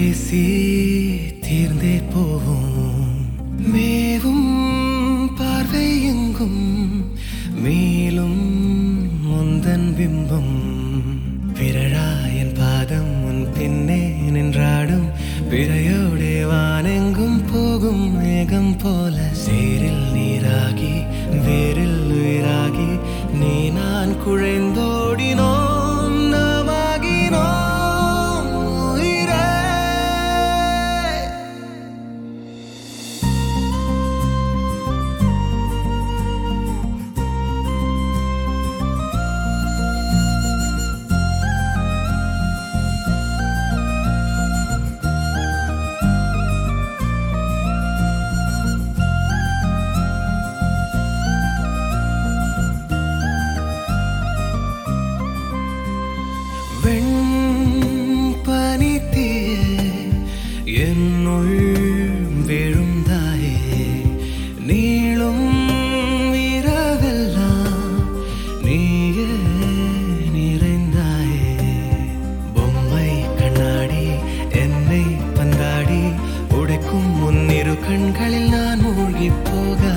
பேசி தீர்ந்தே போவோம் மேவும் பார்வை எங்கும் மேலும் முந்தன் பிம்பம் விரழாயன் பாதம் உன் பின்னே நின்றாடும் பிறையோடே வானெங்கும் போகும் மேகம் போல சேரில் நீராகி வேரில் உயிராகி நீ நான் குழைந்தோடினோம் நாமாகினோம் உயிரே வெண்பனித்தீயே என்னுள் விழுந்தாயே நீளும் இரவெல்லாம் நீயே நிறைந்தாயே பொம்மை கண்ணாடி என்னை பந்தாடி உடைக்கும் முன்னிரு கண்களில் நான் மூழ்கி போக